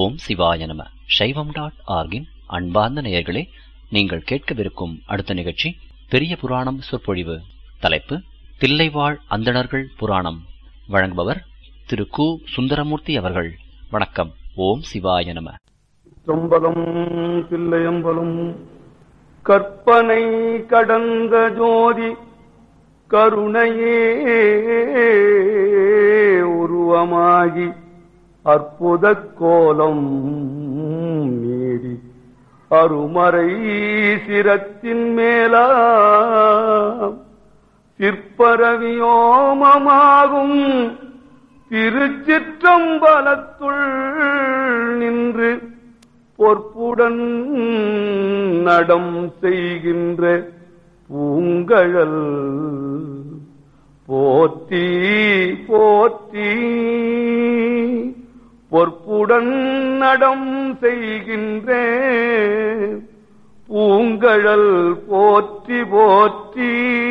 ஓம் சிவாய நம சைவம் டாட் ஆர்கின் அன்பார்ந்த நேயர்களே நீங்கள் கேட்கவிருக்கும் அடுத்த நிகழ்ச்சி பெரிய புராணம் சொற்பொழிவு தலைப்பு தில்லைவாழ் அந்தணர்கள் புராணம் வழங்குபவர் திரு கு சுந்தரமூர்த்தி அவர்கள் வணக்கம் ஓம் சிவாய நம தொம்பலம் தில்லையம்பலம் கற்பனை கடந்த ஜோதி கருணையே உருவமாகி அற்புத கோலம் நீடி அருமறை சிரத்தின் மேலா சிற்பரவியோமமாகும் திருச்சிற்றம்பலத்துள் நின்று பொற்புடன் நடம் செய்கின்ற பூங்கழல் போற்றி போற்றி பொற்புடன் நடம் செய்கின்ற பூங்கழல் போற்றி போற்றி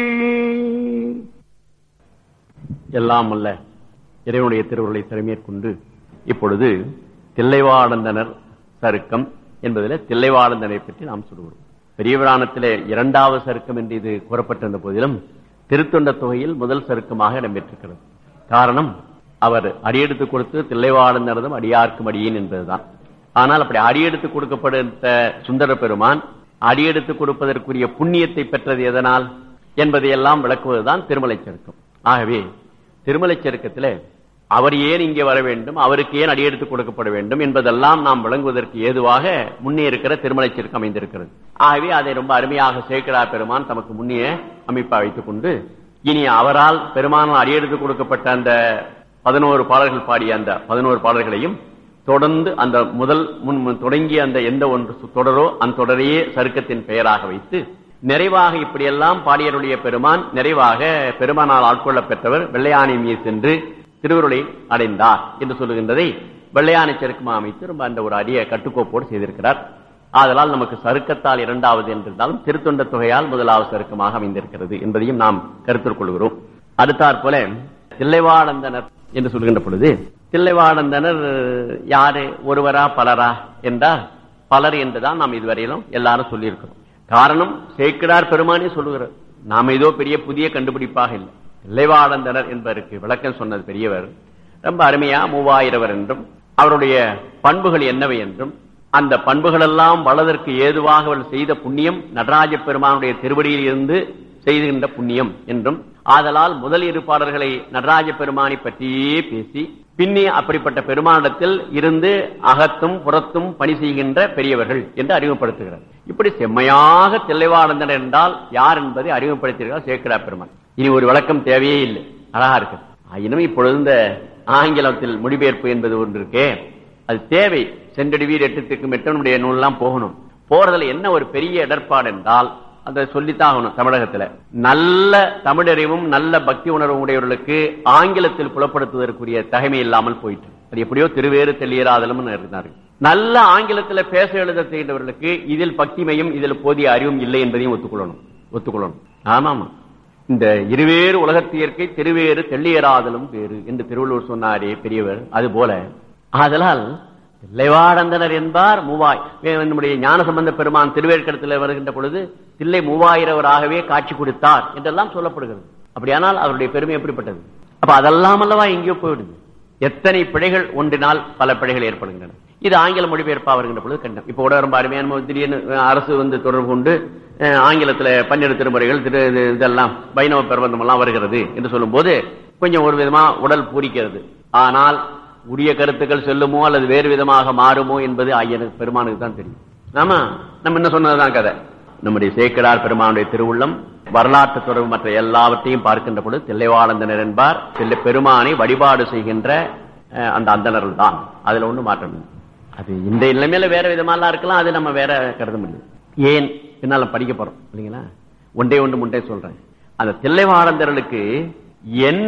எல்லாம் அல்ல இறைவனுடைய திருவுருளை திறமேற்கொண்டு இப்பொழுது தில்லைவாடந்தனர் சருக்கம் என்பதில் தில்லைவாடந்தனை பற்றி நாம் சொல்கிறோம் பெரிய புராணத்திலே இரண்டாவது சருக்கம் என்று இது கூறப்பட்டிருந்த போதிலும் திருத்தொண்ட தொகையில் முதல் சருக்கமாக இடம்பெற்றிருக்கிறது காரணம் அவர் அடியெடுத்து கொடுத்து தில்லைவாடந்தனதும் அடியார்க்கும் அடியேன் என்பதுதான் ஆனால் அப்படி அடியெடுத்து கொடுக்கப்பட்ட சுந்தர பெருமான் அடியெடுத்து கொடுப்பதற்குரிய புண்ணியத்தை பெற்றது எதனால் என்பதையெல்லாம் விளக்குவதுதான் திருமலை சருக்கம் ஆகவே திருமலை சருக்கத்திலே அவர் ஏன் இங்கே வர வேண்டும் அவருக்கு ஏன் அடியெடுத்து கொடுக்கப்பட வேண்டும் என்பதெல்லாம் நாம் விளங்குவதற்கு ஏதுவாக முன்னே இருக்கிற திருமலை சருக்கம் அமைந்திருக்கிறது ஆகவே அதை ரொம்ப அருமையாக சேர்க்கிறார் பெருமான் தமக்கு முன்னே அமைப்பா வைத்துக் கொண்டு இனி அவரால் பெருமானால் அடியெடுத்து கொடுக்கப்பட்ட அந்த பதினோரு பாடல்கள் பாடிய அந்த பதினோரு பாடல்களையும் தொடர்ந்து அந்த முதல் முன் தொடங்கிய அந்த எந்த ஒன்று தொடரோ அந்த தொடரையே சருக்கத்தின் பெயராக வைத்து நிறைவாக இப்படியெல்லாம் பாடியருடைய பெருமான் நிறைவாக பெருமானால் ஆட்கொள்ள பெற்றவர் வெள்ளையானை மீது சென்று திருவருளை அடைந்தார் என்று சொல்லுகின்றதை வெள்ளையானை செருக்குமா அமைத்து ரொம்ப அந்த ஒரு அரிய கட்டுக்கோப்போடு செய்திருக்கிறார் ஆதலால் நமக்கு சருக்கத்தால் இரண்டாவது என்றிருந்தாலும் திருத்தொண்ட தொகையால் முதலாவது சருக்கமாக அமைந்திருக்கிறது என்பதையும் நாம் கருத்தில் கொள்கிறோம் அடுத்தாற் போல தில்லைவாடந்தனர் என்று சொல்கின்ற பொழுது தில்லைவாடந்தனர் யாரு ஒருவரா பலரா என்றால் பலர் என்றுதான் நாம் இதுவரையிலும் எல்லாரும் சொல்லியிருக்கிறோம் காரணம் சேக்கிடார் பெருமானே சொல்லுகிறார் நாம் ஏதோ பெரிய புதிய கண்டுபிடிப்பாக இல்லை தில்லைவாடந்தனர் என்பதற்கு விளக்கம் சொன்னது பெரியவர் ரொம்ப அருமையா மூவாயிரவர் என்றும் அவருடைய பண்புகள் என்னவை என்றும் அந்த பண்புகள் எல்லாம் வளதற்கு ஏதுவாக அவள் செய்த புண்ணியம் நடராஜ பெருமானுடைய திருவடியில் இருந்து செய்கின்ற புண்ணியம் என்றும் ஆதலால் முதல் இரு பாடல்களை நடராஜ பெருமானை பற்றியே பேசி பின்னே அப்படிப்பட்ட பெருமானிடத்தில் இருந்து அகத்தும் புறத்தும் பணி செய்கின்ற பெரியவர்கள் என்று அறிமுகப்படுத்துகிறார் இப்படி செம்மையாக தெளிவானந்தனர் என்றால் யார் என்பதை அறிமுகப்படுத்துகிறார் சேக்கடா பெருமான் இனி ஒரு விளக்கம் தேவையே இல்லை அழகா இருக்கு ஆயினும் இப்பொழுது இந்த ஆங்கிலத்தில் மொழிபெயர்ப்பு என்பது ஒன்று இருக்கே அது தேவை சென்றடி வீடு எட்டு எட்டனுடைய நூல்லாம் போகணும் போறதுல என்ன ஒரு பெரிய இடர்பாடு என்றால் அதை சொல்லித்தான் ஆகணும் தமிழகத்துல நல்ல தமிழறிவும் நல்ல பக்தி உணர்வும் உடையவர்களுக்கு ஆங்கிலத்தில் புலப்படுத்துவதற்குரிய தகைமை இல்லாமல் போயிட்டு அது எப்படியோ திருவேறு தெளியராதலும் இருந்தார்கள் நல்ல ஆங்கிலத்தில் பேச எழுத செய்தவர்களுக்கு இதில் பக்திமையும் இதில் போதிய அறிவும் இல்லை என்பதையும் ஒத்துக்கொள்ளணும் ஒத்துக்கொள்ளணும் ஆமாமா இந்த இருவேறு உலகத்தியற்கை திருவேறு தெள்ளியராதலும் வேறு என்று திருவள்ளுவர் சொன்னாரே பெரியவர் அது போல ஆதலால் தில்லைவாடந்தனர் என்பார் மூவாய் நம்முடைய ஞான சம்பந்த பெருமான் திருவேற்கடத்தில் வருகின்ற பொழுது தில்லை மூவாயிரவராகவே காட்சி கொடுத்தார் என்றெல்லாம் சொல்லப்படுகிறது அப்படியானால் அவருடைய பெருமை எப்படிப்பட்டது அப்ப அதெல்லாம் அல்லவா எங்கேயோ போயிடுது எத்தனை பிழைகள் ஒன்றினால் பல பிழைகள் ஏற்படுகின்றன இது ஆங்கில மொழிபெயர்ப்பா வருகின்ற பொழுது கண்டம் இப்ப கூட ரொம்ப அருமையான திடீர்னு அரசு வந்து தொடர்பு கொண்டு ஆங்கிலத்துல பன்னிரு திருமுறைகள் திரு இதெல்லாம் வைணவ பிரபந்தம் எல்லாம் வருகிறது என்று சொல்லும் போது கொஞ்சம் ஒரு விதமா உடல் பூரிக்கிறது ஆனால் உரிய கருத்துக்கள் செல்லுமோ அல்லது வேறு விதமாக மாறுமோ என்பது ஐயனுக்கு பெருமானுக்கு தான் தெரியும் ஆமா நம்ம என்ன சொன்னதுதான் கதை நம்முடைய சேக்கடார் பெருமானுடைய திருவுள்ளம் வரலாற்று தொடர்பு மற்ற எல்லாவற்றையும் பார்க்கின்ற பொழுது தில்லைவாளந்தனர் என்பார் தில்லை பெருமானை வழிபாடு செய்கின்ற அந்த அந்தனர்கள் தான் அதுல ஒண்ணு மாற்றம் அது இந்த நிலைமையில வேற விதமாலாம் இருக்கலாம் அது நம்ம வேற கருத முடியும் ஏன் பின்னால படிக்க போறோம் இல்லைங்களா ஒன்றே ஒன்று முண்டே சொல்றேன் அந்த தில்லைவாளந்தர்களுக்கு என்ன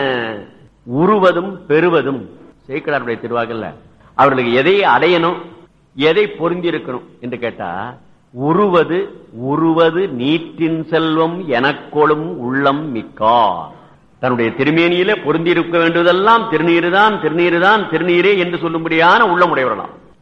உருவதும் பெறுவதும் சேக்கடாருடைய திருவாகல்ல அவர்களுக்கு எதை அடையணும் எதை பொருந்தி இருக்கணும் என்று கேட்டா உருவது உருவது நீட்டின் செல்வம் எனக்கொழும் உள்ளம் மிக்கார் தன்னுடைய திருமேனியிலே பொருந்தி இருக்க வேண்டுவதெல்லாம் திருநீரு தான் திருநீரு தான் திருநீரே என்று சொல்லும்படியான உள்ளமுடையவர்களாம்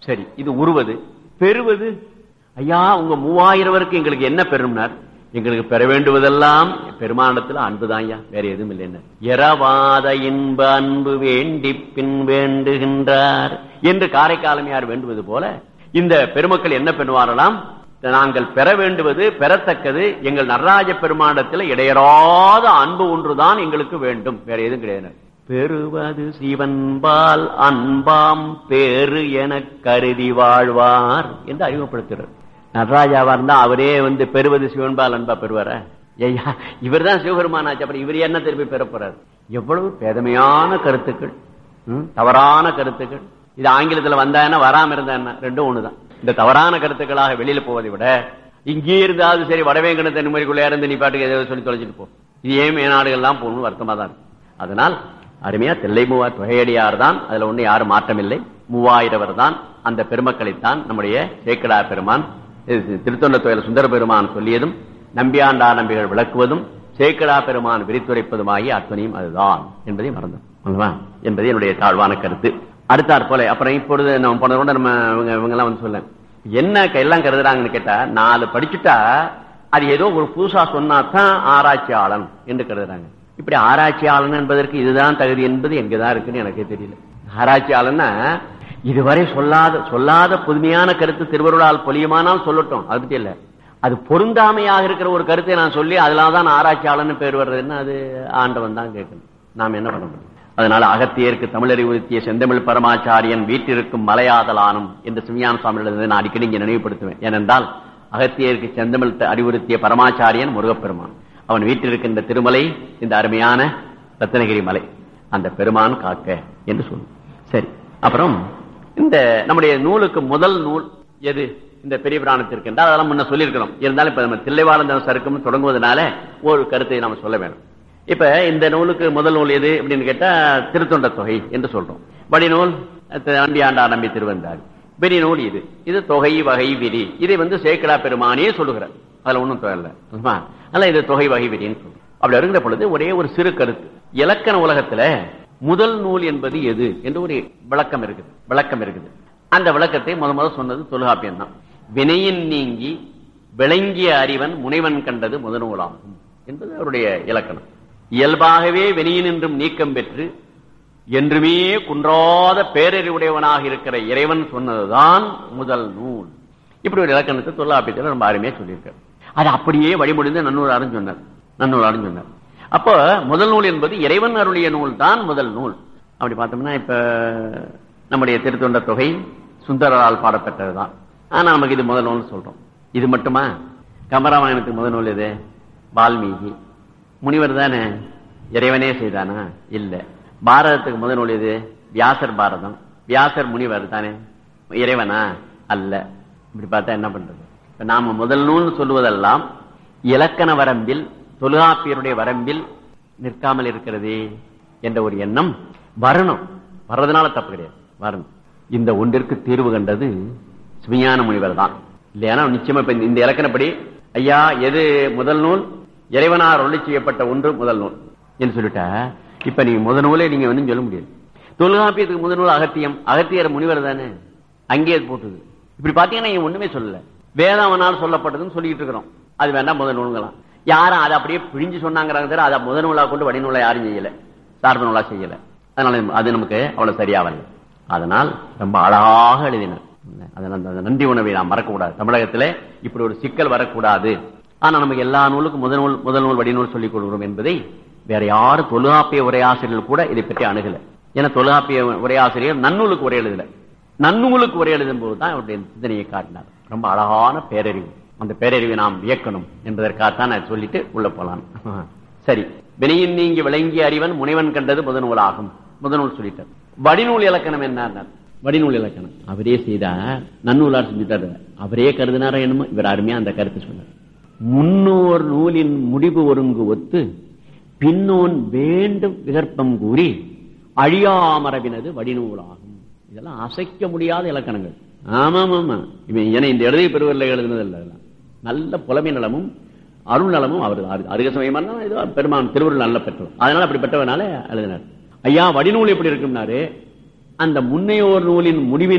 சரி இது உருவது பெறுவது ஐயா உங்க மூவாயிரம் பேருக்கு எங்களுக்கு என்ன பெறும்னார் எங்களுக்கு பெற வேண்டுவதெல்லாம் பெருமானத்துல அன்புதான் ஐயா வேற எதுவும் இல்லைன்னு இரவாத இன்ப அன்பு வேண்டி பின் வேண்டுகின்றார் என்று காரைக்காலமையார் வேண்டுவது போல இந்த பெருமக்கள் என்ன பெறுவாரலாம் நாங்கள் பெற வேண்டுவது பெறத்தக்கது எங்கள் நடராஜ பெருமாண்டத்தில் இடையறாத அன்பு ஒன்றுதான் எங்களுக்கு வேண்டும் வேற எதுவும் கிடையாது பெறுவது சிவன்பால் அன்பாம் பேரு என கருதி வாழ்வார் என்று அறிமுகப்படுத்துகிறார் நடராஜாவா இருந்தா அவரே வந்து பெறுவது சிவன்பால் அன்பா பெறுவார ஐயா இவர் தான் சிவபெருமானாச்சு அப்புறம் இவர் என்ன திருப்பி பெற போறார் எவ்வளவு பேதமையான கருத்துக்கள் ம், தவறான கருத்துக்கள் இது ஆங்கிலத்துல வந்தா வராம இருந்தா என்ன ரெண்டும் ஒண்ணுதான் இந்த தவறான கருத்துக்களாக வெளியில போவதை விட இங்கே இருந்தாவது சரி வடவேங்கன தென்மொழிக்குள்ள இருந்து நீ பாட்டுக்கு ஏதோ சொல்லி தொலைச்சிட்டு போ இது ஏன் மேநாடுகள்லாம் போகணும் வருத்தமா தான் இருக்கு அதனால் அருமையா தில்லை மூவா தொகையடியார் தான் அதுல ஒண்ணு யாரும் மாற்றமில்லை மூவாயிரவர் தான் அந்த பெருமக்களைத்தான் நம்முடைய சேக்கடா பெருமான் இது திருத்தொண்ட தொழில் சுந்தர பெருமான் சொல்லியதும் நம்பியாண்டா நம்பிகள் விளக்குவதும் சேக்கடா பெருமான் விரித்துரைப்பதுமாகிய அத்தனையும் அதுதான் என்பதை மறந்தோம் அல்லவா? என்பது என்னுடைய தாழ்வான கருத்து அடுத்தாற் போல அப்புறம் இப்பொழுது நம்ம போன கூட நம்ம இவங்க இவங்க எல்லாம் வந்து சொல்ல என்ன க- எல்லாம் கருதுறாங்கன்னு கேட்டா நாலு படிச்சுட்டா அது ஏதோ ஒரு புதுசா சொன்னாதான் ஆராய்ச்சியாளன் என்று கருதுறாங்க இப்படி ஆராய்ச்சியாளன் என்பதற்கு இதுதான் தகுதி என்பது எங்கதான் இருக்குன்னு எனக்கே தெரியல ஆராய்ச்சியாளன்னா இதுவரை சொல்லாத சொல்லாத புதுமையான கருத்து திருவருளால் பொலியுமானால் சொல்லட்டும் அது பத்தி இல்ல அது பொருந்தாமையாக இருக்கிற ஒரு கருத்தை நான் சொல்லி அதனால தான் ஆராய்ச்சியாளன்னு பேர் வர்றதுன்னா அது ஆண்டவன் தான் கேட்கணும் நாம் என்ன பண்ண முடியும் அதனால அகத்தியருக்கு தமிழறிவுறுத்திய செந்தமிழ் பரமாச்சாரியன் வீட்டிற்கும் மலையாதலானும் என்று சிவஞான சுவாமி எழுதுவதை நான் அடிக்கடி இங்கே நினைவுபடுத்துவேன் ஏனென்றால் அகத்தியருக்கு செந்தமிழ் த- அறிவுறுத்திய பரமாச்சாரியன் முருகப்பெருமான் அவன் வீட்டிருக்கின்ற திருமலை இந்த அருமையான ரத்னகிரி மலை அந்த பெருமான் காக்க என்று சொல்லும் சரி அப்புறம் இந்த நம்முடைய நூலுக்கு முதல் நூல் எது இந்த பெரிய பிராணத்திற்கு என்றால் அதெல்லாம் முன்ன சொல்லியிருக்கிறோம் இருந்தாலும் இப்ப நம்ம தில்லைவாழ்ந்த சருக்கம் தொடங்குவதனால ஒரு கருத்தை நாம சொல்ல வேணும் இப்ப இந்த நூலுக்கு முதல் நூல் எது அப்படின்னு கேட்டா திருத்தொண்ட தொகை என்று சொல்றோம் வடிநூல் அண்டியாண்டா நம்பி திருவந்தார் பெரிய நூல் இது இது தொகை வகை விதி இதை வந்து சேக்கடா பெருமானே சொல்லுகிறார் அதுல ஒண்ணும் தொகை அல்ல இது தொகை வகை விதின்னு சொல்றோம் அப்படி இருக்கிற பொழுது ஒரே ஒரு சிறு கருத்து இலக்கண உலகத்துல முதல் நூல் என்பது எது என்று ஒரு விளக்கம் இருக்குது விளக்கம் இருக்குது அந்த விளக்கத்தை முத முத சொன்னது தொல்காப்பியம் தான் வினையின் நீங்கி விளங்கிய அறிவன் முனைவன் கண்டது முதல் நூலாகும் என்பது அவருடைய இலக்கணம் இயல்பாகவே வினையினின்றும் நீக்கம் பெற்று என்றுமே குன்றாத பேரறிவுடையவனாக இருக்கிற இறைவன் சொன்னதுதான் முதல் நூல் இப்படி ஒரு இலக்கணத்தை தொல்லாப்பியத்தில் ரொம்ப அருமையா சொல்லியிருக்காரு அது அப்படியே வழிமொழிந்து நன்னூறாரும் சொன்னார் நன்னூறாரும் சொன்னார் அப்போ முதல் நூல் என்பது இறைவன் அருளிய நூல் தான் முதல் நூல் அப்படி பார்த்தோம்னா இப்ப நம்முடைய திருத்தொண்ட தொகை சுந்தரரால் பாடப்பட்டதுதான் ஆனா நமக்கு இது முதல் நூல் சொல்றோம் இது மட்டுமா கம்பராமாயணத்துக்கு முதல் நூல் எது வால்மீகி முனிவர் தானே இறைவனே செய்தானா இல்ல பாரதத்துக்கு முதல் நூல் எது வியாசர் பாரதம் வியாசர் முனிவர் தானே இறைவனா அல்ல இப்படி பார்த்தா என்ன பண்றது இப்ப நாம முதல் நூல் சொல்லுவதெல்லாம் இலக்கண வரம்பில் தொல்காப்பியருடைய வரம்பில் நிற்காமல் இருக்கிறதே என்ற ஒரு எண்ணம் வரணும் வர்றதுனால தப்பு கிடையாது வரணும் இந்த ஒன்றிற்கு தீர்வு கண்டது சிவஞான முனிவர் தான் இல்லையா நிச்சயமா இப்ப இந்த இலக்கணப்படி ஐயா எது முதல் நூல் இறைவனார் ஒளி செய்யப்பட்ட ஒன்று முதல் நூல் என்று சொல்லிட்டா இப்ப நீங்க முதல் நூலே நீங்க வந்து சொல்ல முடியாது தொல்காப்பியத்துக்கு முதல் நூல் அகத்தியம் அகத்தியர் முனிவர் தானே அங்கேயே அது போட்டுது இப்படி பாத்தீங்கன்னா நீங்க ஒண்ணுமே சொல்லல வேதாவனால் சொல்லப்பட்டதுன்னு சொல்லிட்டு இருக்கிறோம் அது வேண்டாம் முதல் நூல்களாம் யாரும் அதை அப்படியே பிழிஞ்சு சொன்னாங்கிறாங்க தவிர அதை முதல் நூலா கொண்டு வடிநூலை யாரும் செய்யல சார்பு நூலா செய்யல அதனால அது நமக்கு அவ்வளவு சரியா வரல அதனால் ரொம்ப அழகாக எழுதினார் அதனால அந்த நன்றி உணவை நாம் மறக்கக்கூடாது தமிழகத்திலே இப்படி ஒரு சிக்கல் வரக்கூடாது ஆனா நமக்கு எல்லா நூலுக்கும் முதல் நூல் முதல் நூல் வடிநூல் சொல்லிக் கொடுக்கிறோம் என்பதை வேற யாரும் தொல்காப்பிய உரையாசிரியர்கள் கூட இதை பற்றி அணுகல ஏன்னா தொல்காப்பிய உரையாசிரியர் நன்னூலுக்கு உரை எழுதல நன்னூலுக்கு உரை எழுதும் போதுதான் அவருடைய சிந்தனையை காட்டினார் ரொம்ப அழகான பேரறிவு அந்த பேரறிவை நாம் வியக்கணும் என்பதற்காகத்தான் நான் சொல்லிட்டு உள்ள போலாம் சரி வினையின் நீங்கி விளங்கிய அறிவன் முனைவன் கண்டது முதநூலாகும் முதநூல் சொல்லிட்டார் வடிநூல் இலக்கணம் என்ன வடிநூல் இலக்கணம் அவரே செய்தார் நன்னூலார் செஞ்சுட்டார் அவரே கருதினாரா என்னமோ இவர் அருமையா அந்த கருத்து சொன்னார் முன்னோர் நூலின் முடிவு ஒருங்கு ஒத்து பின்னோன் வேண்டும் விகற்பம் கூறி அழியாமரவினது வடிநூலாகும் இதெல்லாம் அசைக்க முடியாத இலக்கணங்கள் ஆமாம் ஆமா இவன் ஏன்னா இந்த எழுதி பெறுவரில் எழுதுனது இல்லை இதெல்லாம். நல்ல புலமை நலமும் அருள் நலமும் அவர் அருக சமயமான இது பெருமான் திருவருள் நல்ல பெற்றவர் அதனால அப்படிப்பட்டவனால எழுதினார் ஐயா வடிநூல் எப்படி இருக்கும்னாரு அந்த முன்னையோர் நூலின் முடிவினை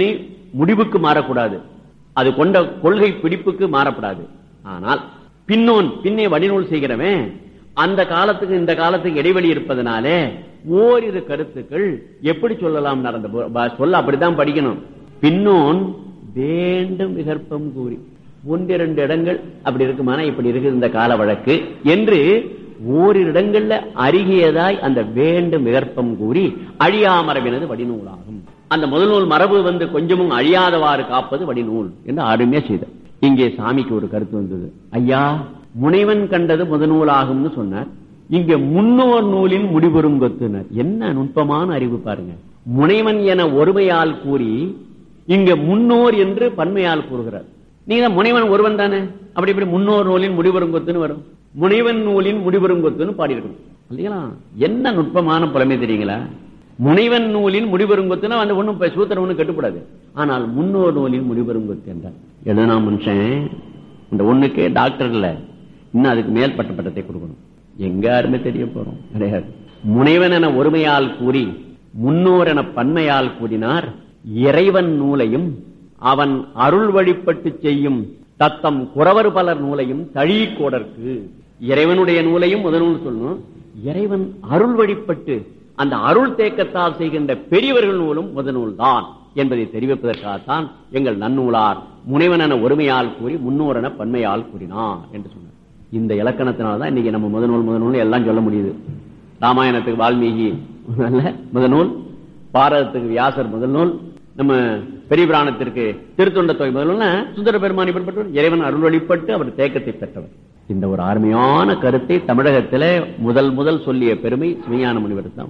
முடிவுக்கு மாறக்கூடாது அது கொண்ட கொள்கை பிடிப்புக்கு மாறப்படாது ஆனால் பின்னோன் பின்னே வடிநூல் செய்கிறவன் அந்த காலத்துக்கு இந்த காலத்துக்கு இடைவெளி இருப்பதனாலே ஓரிரு கருத்துக்கள் எப்படி சொல்லலாம் நடந்த போ- ப- சொல்ல அப்படித்தான் படிக்கணும் பின்னோன் வேண்டும் விகற்பம் கூறி ஒன்றிரண்டு இடங்கள் அப்படி இருக்குமானா இப்படி இருக்குது இந்த கால வழக்கு என்று ஓரிரு இடங்கள்ல அருகியதாய் அந்த வேண்டும் விகற்பம் கூறி அழியாமரபினது வடிநூலாகும் அந்த முதல் நூல் மரபு வந்து கொஞ்சமும் அழியாதவாறு காப்பது வடிநூல் என்று அருமையா செய்த இங்கே சாமிக்கு ஒரு கருத்து வந்தது ஐயா முனைவன் கண்டது முதநூலாகும்னு சொன்னார் இங்க முன்னோர் நூலின் முடிபெருங்கொத்துனர் என்ன நுட்பமான அறிவு பாருங்க முனைவன் என ஒருமையால் கூறி இங்க முன்னோர் என்று பன்மையால் கூறுகிறார் நீங்க முனைவன் ஒருவன் தானே அப்படி இப்படி முன்னோர் நூலின் முடிபெருங்கொத்துன்னு வரும் முனைவன் நூலின் முடிபெருங்கொத்துன்னு பாடியிருக்கணும் இல்லைங்களா என்ன நுட்பமான புலமை தெரியுங்களா முனைவன் நூலின் முடிபெருங்கொத்துனா அந்த ஒண்ணும் இப்ப சூத்திரம் ஒண்ணும் கட்டுப்படாது ஆனால் முன்னோர் நூலின் முடிபெருங்கொத்து என்றார் எழுதுனா மனுஷன் இந்த ஒண்ணுக்கே டாக்டர் இல்ல இன்னும் அதுக்கு மேல் பட்ட பட்டத்தை கொடுக்கணும் எங்க யாருமே தெரிய போறோம் கிடையாது முனைவன் என ஒருமையால் கூறி முன்னோர் என பன்மையால் கூறினார் இறைவன் நூலையும் அவன் அருள் வழிபட்டு செய்யும் தத்தம் குறவர் பலர் நூலையும் தழீக்கோடற்கு இறைவனுடைய நூலையும் முதல் சொல்லணும் இறைவன் அருள் வழிபட்டு அந்த அருள் தேக்கத்தால் செய்கின்ற பெரியவர்கள் நூலும் முதநூல் தான் என்பதை தெரிவிப்பதற்காகத்தான் எங்கள் நன்னூலார் முனைவனென ஒருமையால் கூறி முன்னோரென பன்மையால் கூறினார் என்று சொன்னார் இந்த இலக்கணத்தினால்தான் இன்னைக்கு நம்ம முதநூல் முதநூல் எல்லாம் சொல்ல முடியுது ராமாயணத்துக்கு வால்மீகி அல்ல முதநூல் பாரதத்துக்கு வியாசர் முதல் நூல் நம்ம பெரிய புராணத்திற்கு திருத்தொண்ட தொகை முதல்ல சுந்தர பெருமானி பெறப்பட்டவர் இறைவன் அருள் வழிபட்டு அவர் தேக்கத்தை பெற்றவர் இந்த ஒரு அருமையான கருத்தை தமிழகத்திலே முதல் முதல் சொல்லிய பெருமை சிவஞான முனிவர் தான்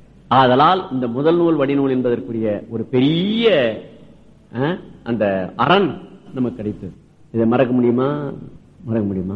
ஆதலால் இந்த முதல் நூல் வடிநூல் என்பதற்குரிய ஒரு பெரிய அஹ், அந்த அரண் நமக்கு கிடைத்தது இதை மறக்க முடியுமா மறக்க முடியுமா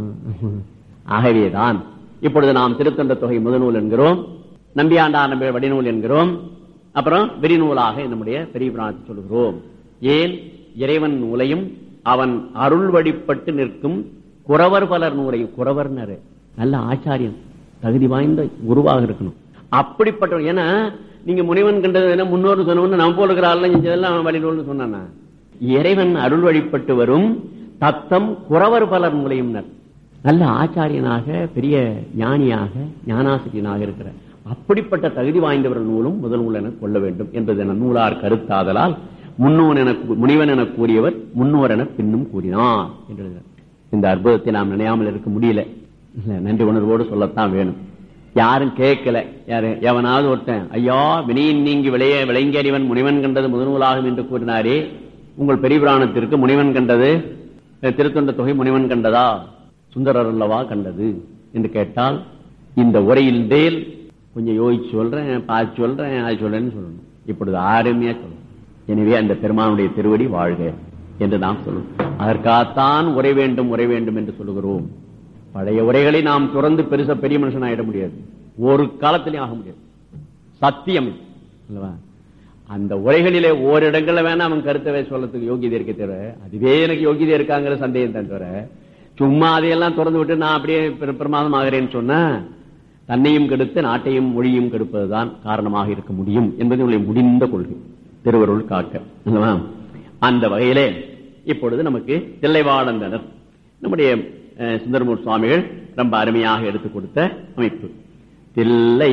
ஆகவேதான் இப்பொழுது நாம் திருத்தொண்ட தொகை முதநூல் என்கிறோம் நம்பியாண்டார் நம்பி வடிநூல் என்கிறோம் அப்புறம் வெறிநூலாக நம்முடைய பெரிய புராணத்தை சொல்கிறோம் ஏன் இறைவன் நூலையும் அவன் அருள் வழிபட்டு நிற்கும் குறவர் பலர் நூலையும் குறவர்னரு நல்ல ஆச்சாரியன் தகுதி வாய்ந்த குருவாக இருக்கணும் அப்படிப்பட்ட ஏன்னா நீங்க முனிவன் கண்டது என்ன முன்னோர் சொன்னவன் நம்ம போல இருக்கிற ஆள்லாம் செஞ்சதெல்லாம் வழிநூல்னு சொன்னானா இறைவன் அருள் வழிபட்டு வரும் தத்தம் குறவர் பலர் நூலையும் நல்ல ஆச்சாரியனாக பெரிய ஞானியாக ஞானாசிரியனாக இருக்கிற அப்படிப்பட்ட தகுதி வாய்ந்தவர்கள் நூலும் முதல் நூல் என கொள்ள வேண்டும் என்பது என நூலார் கருத்தாதலால் முன்னோன் என கூ- முனிவன் என கூறியவர் முன்னோர் என பின்னும் கூறினார் என்று எழுதுகிறார். இந்த அற்புதத்தை நாம் நினையாமல் இருக்க முடியல இல்ல, நன்றி உணர்வோடு சொல்லத்தான் வேணும் யாரும் கேட்கல யாரு எவனாவது ஒருத்தன் ஐயா வினையின் நீங்கி விளைய விளங்கி அறிவன் முனிவன் கண்டது முதநூலாகும் என்று கூறினாரே உங்கள் பெரிய புராணத்திற்கு முனிவன் கண்டது அஹ், திருத்தொண்ட தொகை முனிவன் கண்டதா சுந்தரர் அல்லவா கண்டது என்று கேட்டால் இந்த உரையில் தேல் கொஞ்சம் யோசிச்சு சொல்றேன் பார்த்து சொல்றேன் அது சொல்றேன்னு சொல்லணும் இப்பொழுது ஆறுமையா சொல்லணும் எனவே அந்த பெருமானுடைய திருவடி வாழ்க என்று நாம் சொல்லணும் அதற்காகத்தான் உரை வேண்டும் உரை வேண்டும் என்று சொல்லுகிறோம் பழைய உரைகளை நாம் துறந்து பெருசா பெரிய மனுஷன் ஆயிட முடியாது ஒரு காலத்திலையும் ஆக முடியாது சத்தியம் அல்லவா அந்த உரைகளிலே ஓரிடங்கள்ல வேணா அவன் கருத்தை சொல்லத்துக்கு யோகியதை இருக்க தவிர அதுவே எனக்கு யோகியதை இருக்காங்கிற சந்தேகம் தான் தவிர சும்மா அதையெல்லாம் திறந்து விட்டு நான் அப்படியே பெரு- பிரமாதம் ஆகிறேன்னு சொன்னா தன்னையும் கெடுத்து நாட்டையும் மொழியும் கெடுப்பதுதான் காரணமாக இருக்க முடியும் என்பது உங்களுடைய முடிந்த கொள்கை திருவருள் காக்க அல்லவா? அந்த வகையிலே இப்பொழுது நமக்கு தில்லைவாழந்தனர் நம்முடைய அஹ், சுந்தரமூர் சுவாமிகள் ரொம்ப அருமையாக எடுத்துக் கொடுத்த அமைப்பு தில்லை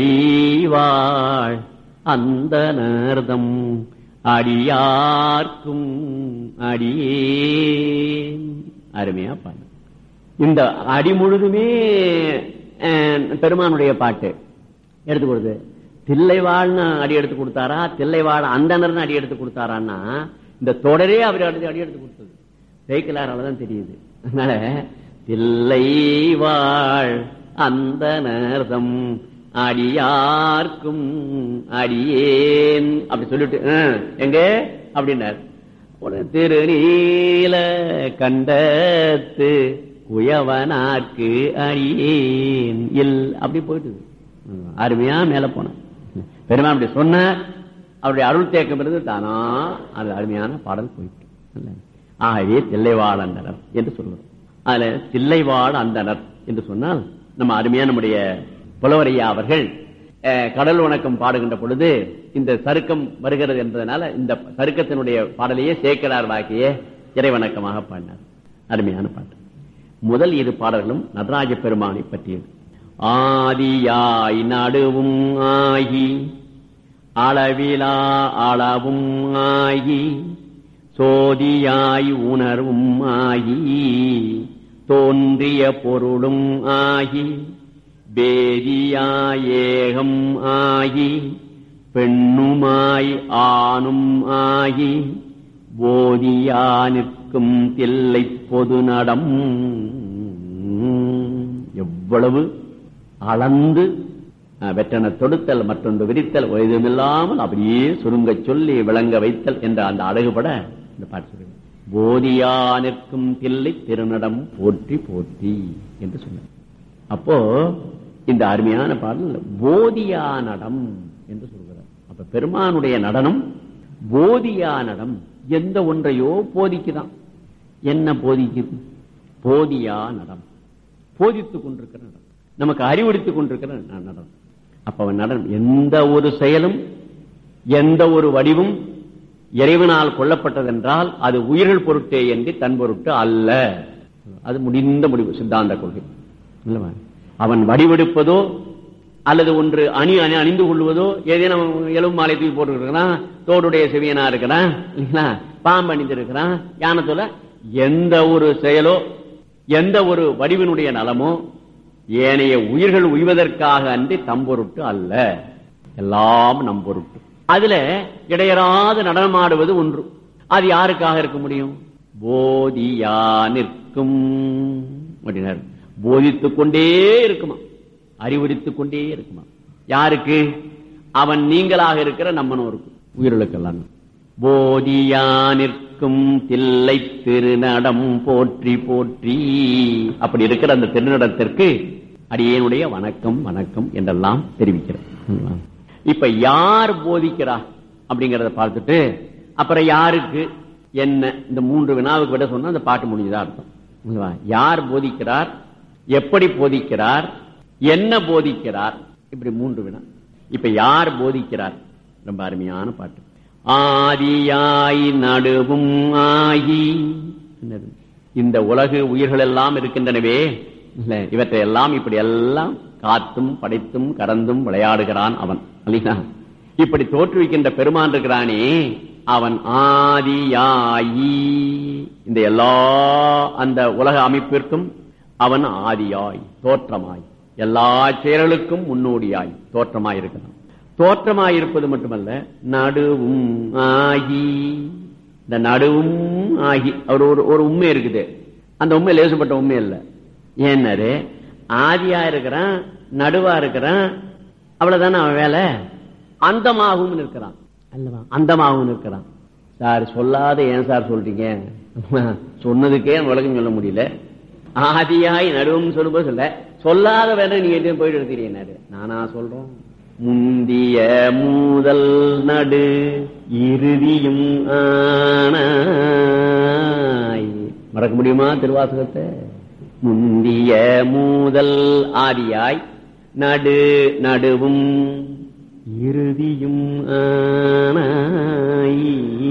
வாழ் அந்த நேர்தம் அடியார்க்கும் அடியேன் அருமையா பாடு இந்த அடி முழுதுமே அஹ், பெருமானுடைய பாட்டு எடுத்து கொடுத்து தில்லைவாழ்னு அடி எடுத்து கொடுத்தாரா தில்லைவாழ் அந்தனர்னு அடி எடுத்து கொடுத்தாரான்னா இந்த தொடரே அவர் அடி அடி எடுத்து கொடுத்தது ஜெயிக்கலாரால தான் தெரியுது அதனால தில்லைவாழ் அந்த நேர்தம் அடியார்க்கும் அடியேன் அப்படி சொல்லிட்டு "ஆ, எங்க அப்படின்னார் உடனே திருநீல கண்டத்து குயவனார்க்கு அடியேன் இல் அப்படி போயிட்டு அருமையா மேல போன பெருமா அப்படி சொன்ன அவருடைய அருள் தேக்கம் இருந்து தானா அது அருமையான பாடல் போயிட்டு இல்ல? ஆகவே தில்லைவாழ் அந்தனர் என்று சொல்லுவோம் அதுல தில்லைவாழ் அந்தனர் என்று சொன்னால் நம்ம அருமையா நம்முடைய புலவரையா அவர்கள் அஹ், கடல் வணக்கம் பாடுகின்ற பொழுது இந்த சருக்கம் வருகிறது என்பதனால இந்த சருக்கத்தினுடைய பாடலையே சேக்கடார் வாக்கிய இறைவணக்கமாக பாடினார் அருமையான பாட்டு முதல் இரு பாடல்களும் நடராஜ பெருமானை பற்றியது ஆதியாய் நடுவும் ஆகி அளவிலா அளவும் ஆகி சோதியாய் உணர்வும் ஆகி தோன்றிய பொருளும் ஆகி வேதியாயேகம் ஆகி பெண்ணுமாய் ஆணும் ஆகி போதியா நிற்கும் தில்லை பொது நடம் எவ்வளவு அளந்து அஹ், வெற்றன தொடுத்தல் மற்றொன்று விரித்தல் இதுமில்லாமல் அப்படியே சுருங்க சொல்லி விளங்க வைத்தல் என்ற அந்த அழகுபட இந்த பாட்டு சொல்லுங்க போதியா நிற்கும் தில்லை திருநடம் போற்றி போற்றி என்று சொன்னார் அப்போ இந்த அருமையான பாடல் போதியா நடம் என்று சொல்கிறார் அப்ப பெருமானுடைய நடனம் போதியா நடம் எந்த ஒன்றையோ போதிக்குதான் என்ன போதிக்குது போதியா நடம் போதித்துக் கொண்டிருக்கிற நடம் நமக்கு அறிவுறுத்திக் கொண்டிருக்கிற ந- நடம் அப்ப அவன் நடனம் எந்த ஒரு செயலும் எந்த ஒரு வடிவும் இறைவனால் கொல்லப்பட்டதென்றால் அது உயிர்கள் பொருட்டே என்று தன் பொருட்டு அல்ல அது முடிந்த முடிவு சித்தாந்த கொள்கை இல்லவா? அவன் வடிவெடுப்பதோ அல்லது ஒன்று அணி அணி அணிந்து கொள்வதோ ஏதேனும் எலும்பு மாலை தூக்கி போட்டுருக்கிறான் தோடுடைய செவியனா இருக்கிறான் இல்லைங்களா பாம்பு அணிந்திருக்கிறான் யானத்தோல எந்த ஒரு செயலோ எந்த ஒரு வடிவினுடைய நலமோ ஏனைய உயிர்கள் உய்வதற்காக அன்றி தம்பொருட்டு அல்ல எல்லாம் நம் பொருட்டு அதுல இடையறாது நடனமாடுவது ஒன்று அது யாருக்காக இருக்க முடியும் போதியா நிற்கும் அப்படின்னாரு போதித்துக் கொண்டே இருக்குமா அறிவுறுத்திக் கொண்டே இருக்குமா யாருக்கு அவன் நீங்களாக இருக்கிற நம்மனோருக்கு உயிர்களுக்கெல்லாம் போதியா நிற்கும் தில்லை திருநடம் போற்றி போற்றி அப்படி இருக்கிற அந்த திருநடத்திற்கு அடியேனுடைய வணக்கம் வணக்கம் என்றெல்லாம் தெரிவிக்கிறேன் இப்ப யார் போதிக்கிறா அப்படிங்கறத பார்த்துட்டு அப்புறம் யாருக்கு என்ன இந்த மூன்று வினாவுக்கு விட சொன்னா அந்த பாட்டு முடிஞ்சதா அர்த்தம் இல்லவா? யார் போதிக்கிறார் எப்படி போதிக்கிறார் என்ன போதிக்கிறார் இப்படி மூன்று வினா இப்ப யார் போதிக்கிறார் ரொம்ப அருமையான பாட்டு ஆதியாய் நடுவும் ஆகி என்னது? இந்த உலகு உயிர்கள் எல்லாம் இருக்கின்றனவே இல்ல இவற்றை எல்லாம் இப்படி எல்லாம் காத்தும் படைத்தும் கடந்தும் விளையாடுகிறான் அவன் இல்லையா இப்படி தோற்றுவிக்கின்ற பெருமான் இருக்கிறானே அவன் ஆதியாயி இந்த எல்லா அந்த உலக அமைப்பிற்கும் அவன் ஆதியாய் தோற்றமாய் எல்லா செயல்களுக்கும் முன்னோடியாய் தோற்றமாய் இருக்கிறான் தோற்றமாய் இருப்பது மட்டுமல்ல நடுவும் ஆகி இந்த நடுவும் ஆகி அவர் ஒரு ஒரு உண்மை இருக்குது அந்த உண்மை லேசப்பட்ட உண்மை இல்ல ஏன்னாரு ஆதியா இருக்கிறான் நடுவா இருக்கிறான் அவ்வளவுதானே அவன் வேலை அந்தமாகவும் இருக்கிறான் அல்லவா அந்தமாகவும் இருக்கிறான் சார் சொல்லாத ஏன் சார் சொல்றீங்க சொன்னதுக்கே விளக்கம் சொல்ல முடியல ஆதியாய் நடுவும் சொல்லும்போது சொல்ல சொல்லாத வேற நீங்க எதுவும் போயிட்டு எடுக்கிறீங்க நானா சொல்றோம் முந்திய மூதல் நடு இறுதியும் ஆனாய் மறக்க முடியுமா திருவாசகத்தை முந்திய மூதல் ஆதியாய் நடு நடுவும் இறுதியும் ஆனாய்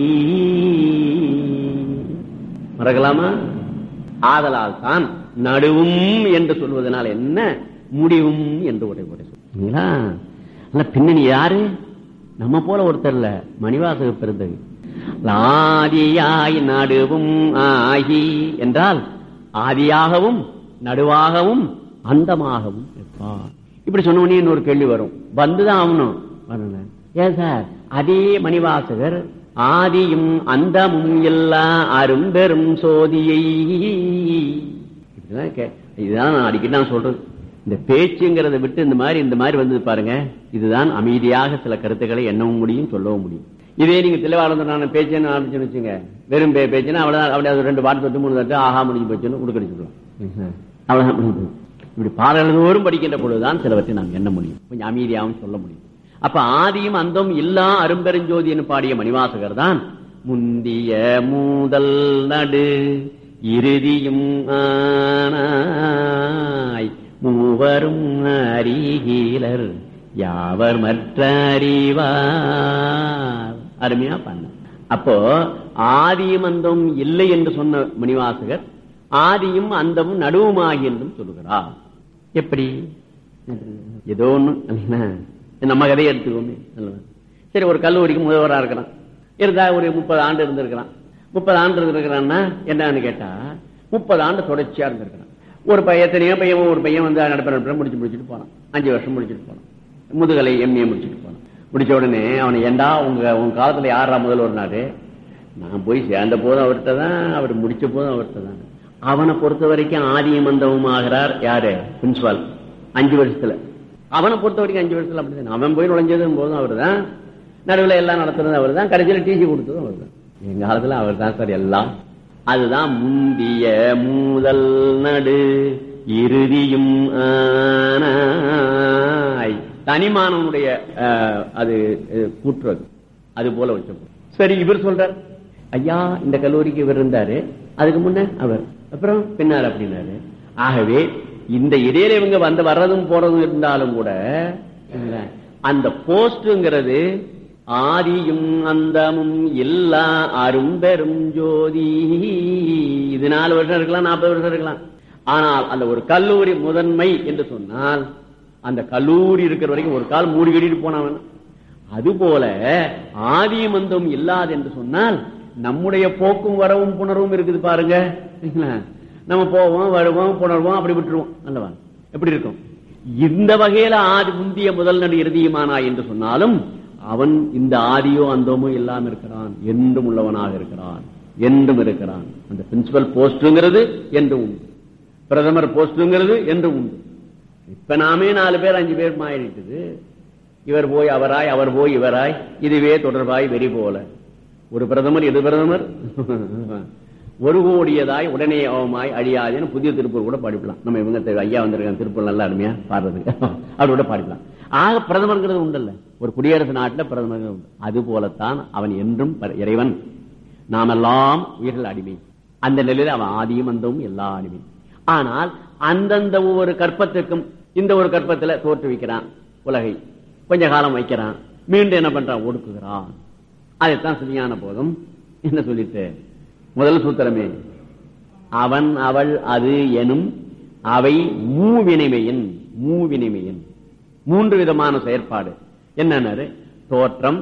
மறக்கலாமா ஆதலால் தான் நடுவும் என்று சொல்வதனால் என்ன முடிவும் என்று உரை உரை சொல்லுங்களா அல்ல பின்னணி யாரு நம்ம போல ஒருத்தர் இல்ல மணிவாசக பிறந்தது ஆதியாய் நடுவும் ஆகி என்றால் ஆதியாகவும் நடுவாகவும் அந்தமாகவும் இருப்பார் இப்படி சொன்ன உடனே இன்னொரு கேள்வி வரும் வந்துதான் ஆகணும் வரணும் ஏன் சார் அதே மணிவாசகர் ஆதியும் அந்தமும் எல்லா அரும்பெரும் சோதியை இப்படிதான் கே- இதுதான் நான் அடிக்கடி நான் சொல்றது இந்த பேச்சுங்கிறத விட்டு இந்த மாதிரி இந்த மாதிரி வந்தது பாருங்க இதுதான் அமைதியாக சில கருத்துக்களை எண்ணவும் முடியும் சொல்லவும் முடியும் இதே நீங்க தெளிவாளர் நான் பேச்சேன்னு ஆரம்பிச்சுன்னு வச்சுங்க வெறும் பே பேச்சுன்னா அவ்வளவுதான் அப்படியே அது ரெண்டு பாட்டு தொட்டு மூணு தட்டு ஆஹா முடிஞ்சு போச்சுன்னு உடுக்கடிச்சுக்கலாம் அவ்வளவுதான் முடிஞ்சு போச்சு. இப்படி பாடல்களோறும் படிக்கின்ற பொழுதுதான் சிலவற்றை நாம் எண்ண முடியும் கொஞ்சம் அமைதியாகவும் சொல்ல முடியும் அப்ப ஆதியும் அந்தம் இல்லா அரும்பெருஞ்சோதி என்று பாடிய மணிவாசகர் தான் முந்திய மூதல் நடு இறுதியும் ஆனாய் மூவரும் அறிகீலர் யாவர் மற்ற அறிவார் அருமையா பண்ண அப்போ ஆதியும் அந்தம் இல்லை என்று சொன்ன மணிவாசகர் ஆதியும் அந்தமும் நடுவுமாகி என்றும் சொல்லுகிறார் எப்படி ஏதோ ஒண்ணு இல்லைங்களா? நம்ம கதையை எடுத்துக்கோமே நல்லதா? சரி ஒரு கல்லூரிக்கு முதல்வரா இருக்கிறான் இருந்தா ஒரு முப்பது ஆண்டு இருந்திருக்கிறான் முப்பது ஆண்டு இருந்திருக்கிறான்னா என்னன்னு கேட்டா முப்பது ஆண்டு தொடர்ச்சியா இருந்திருக்கிறான் ஒரு பையன் எத்தனையோ பையன் ஒரு பையன் வந்து நடப்ப நடப்ப முடிச்சு முடிச்சுட்டு போனான் அஞ்சு வருஷம் முடிச்சுட்டு போனான் முதுகலை எம்ஏ முடிச்சுட்டு போனான் முடிச்ச உடனே அவனை ஏண்டா உங்க உங்க காலத்துல யாரா முதல்வர்னாரு நான் போய் சேர்ந்த போதும் அவர்கிட்ட தான் அவர் முடிச்ச போதும் அவர்கிட்ட தான் அவனை பொறுத்த வரைக்கும் ஆதியம் மந்தமும் ஆகிறார் யாரு பிரின்சிபால் அஞ்சு வருஷத்துல அவனை பொறுத்த வரைக்கும் அஞ்சு வருஷத்துல அப்படிதான் அவன் போய் நுழைஞ்சதும் போதும் அவர் தான் நடுவில் எல்லாம் நடத்துறது அவர் தான் கடைசியில் டிசி கொடுத்ததும் அவர் தான் எங்க காலத்துல அவர் தான் சார் எல்லாம் அதுதான் முந்திய மூதல் நடு இறுதியும் ஆனாய் தனிமானவனுடைய அஹ், அது அஹ், கூற்று அது அது போல வச்ச சரி இவர் சொல்றார் ஐயா இந்த கல்லூரிக்கு இவர் இருந்தாரு அதுக்கு முன்ன அவர் அப்புறம் பின்னார் அப்படின்னாரு ஆகவே இந்த இடையில இவங்க வந்து வர்றதும் போறதும் இருந்தாலும் கூட இல்ல, அந்த போஸ்ட்ங்கிறது ஆதியும் அந்தமும் எல்லா அரும்பெரும் ஜோதி இது நாலு வருஷம் இருக்கலாம் நாற்பது வருஷம் இருக்கலாம் ஆனால் அந்த ஒரு கல்லூரி முதன்மை என்று சொன்னால் அந்த கல்லூரி இருக்கிற வரைக்கும் ஒரு கால் மூடி கட்டிட்டு போனவன் அதுபோல ஆதியும் அந்தம் இல்லாது என்று சொன்னால் நம்முடைய போக்கும் வரவும் புணர்வும் இருக்குது பாருங்க சரிங்களா? நம்ம போவோம் வருவோம் புணர்வோம் அப்படி விட்டுருவோம் அல்லவா எப்படி இருக்கும் இந்த வகையில ஆதி முந்திய முதல் நடு இறுதியுமானா என்று சொன்னாலும் அவன் இந்த ஆதியோ அந்தமோ இல்லாம இருக்கிறான் என்றும் உள்ளவனாக இருக்கிறான் என்றும் இருக்கிறான் அந்த பிரின்சிபல் போஸ்ட்ங்கிறது என்றும் உண்டு பிரதமர் போஸ்ட்ங்கிறது என்றும் உண்டு இப்ப நாமே நாலு பேர் அஞ்சு பேர் மாறிட்டுது இவர் போய் அவராய் அவர் போய் இவராய் இதுவே தொடர்பாய் வெறி போல ஒரு பிரதமர் எது பிரதமர் ஒரு கோடியதாய் உடனே அவமாய் அழியாதுன்னு புதிய திருப்பூர் கூட பாடிக்கலாம் நம்ம இவங்க தெ- ஐயா வந்திருக்காங்க திருப்பூர் நல்லா அருமையா பாடுறதுக்கு அப்படி கூட பாடிக்கலாம் ஆக பிரதமர்ங்கிறது உண்டல்ல ஒரு குடியரசு நாட்டுல பிரதமர் உண்டு அது போலத்தான் அவன் என்றும் பர- இறைவன் நாமெல்லாம் உயிர்கள் அடிமை அந்த நிலையில அவன் ஆதியும் அந்தவும் எல்லா அடிமை ஆனால் அந்தந்த ஒவ்வொரு கற்பத்திற்கும் இந்த ஒரு கற்பத்துல தோற்றுவிக்கிறான் உலகை கொஞ்ச காலம் வைக்கிறான் மீண்டும் என்ன பண்றான் ஒடுக்குகிறான் அதைத்தான் சுதியான போதும் என்ன சொல்லிட்டு முதல் சூத்திரமே அவன் அவள் அது எனும் அவை மூவினைமையின் மூவினைமையின் மூன்று விதமான செயற்பாடு என்னன்னு தோற்றம்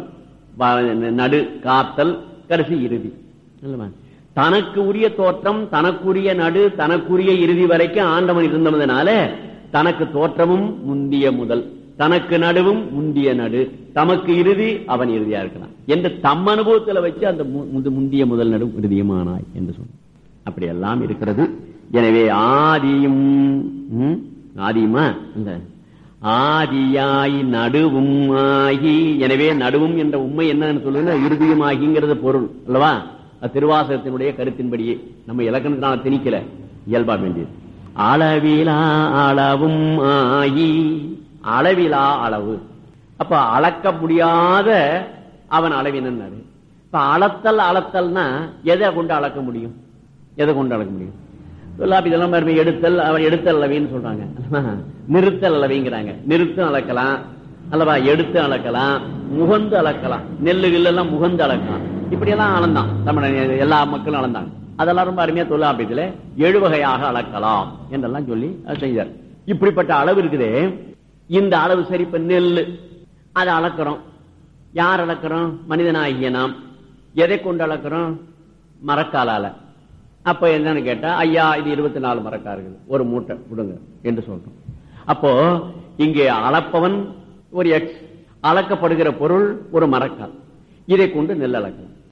வ- நடு காத்தல் கடைசி இறுதி அல்லவா? தனக்கு உரிய தோற்றம் தனக்குரிய நடு தனக்குரிய இறுதி வரைக்கும் ஆண்டவன் இருந்ததுனால தனக்கு தோற்றமும் முந்திய முதல் தனக்கு நடுவும் முந்திய நடு தமக்கு இறுதி அவன் இறுதியா இருக்கிறான் என்று தம் அனுபவத்துல வச்சு அந்த மு- முந்து- முந்திய முதல் நடு இறுதியுமானாய் என்று சொன்ன அப்படி எல்லாம் இருக்கிறது எனவே ஆதியும் ம், ஆதியுமா இந்த ஆதியாய் நடுவும் ஆகி எனவே நடுவும் என்ற உண்மை என்னன்னு சொல்லுங்க இறுதியும் ஆகிங்கிறது பொருள் அல்லவா அது திருவாசகத்தினுடைய கருத்தின்படியே நம்ம இலக்கணத்தினால திணிக்கல இயல்பா வேண்டியது அளவிலா அளவும் ஆகி அளவிலா அளவு அப்ப அளக்க முடியாத அவன் அளவினாரு இப்ப அளத்தல் அளத்தல்னா எதை கொண்டு அளக்க முடியும் எதை கொண்டு அளக்க முடியும் சொல்லாப்பி இதெல்லாம் பாருங்க எடுத்தல் அவன் எடுத்தல் அளவின்னு சொல்றாங்க நிறுத்தல் அளவிங்கிறாங்க நிறுத்தம் அளக்கலாம் அல்லவா எடுத்து அளக்கலாம் முகந்து அளக்கலாம் நெல்லு கில்லெல்லாம் முகந்து அளக்கலாம் இப்படி எல்லாம் அளந்தான் தமிழ் எல்லா மக்களும் அளந்தாங்க அதெல்லாம் ரொம்ப அருமையா தொல்லாப்பியத்துல ஏழு வகையாக அளக்கலாம் என்றெல்லாம் சொல்லி அதை செய்தார் இப்படிப்பட்ட அளவு இருக்குதே இந்த அளவு சரி இப்ப நெல்லு அதை அளக்கிறோம் யார் அளக்கிறோம் மனிதனாகிய நாம் எதை கொண்டு அளக்கிறோம் மரக்காலால அப்ப என்னன்னு கேட்டா ஐயா இது இருபத்தி நாலு மரக்கா இருக்குது ஒரு மூட்டை கொடுங்க என்று சொல்றோம் அப்போ இங்கே அளப்பவன் ஒரு எக்ஸ் அளக்கப்படுகிற பொருள் ஒரு மரக்கால் இதை கொண்டு நெல் அளக்கலாம்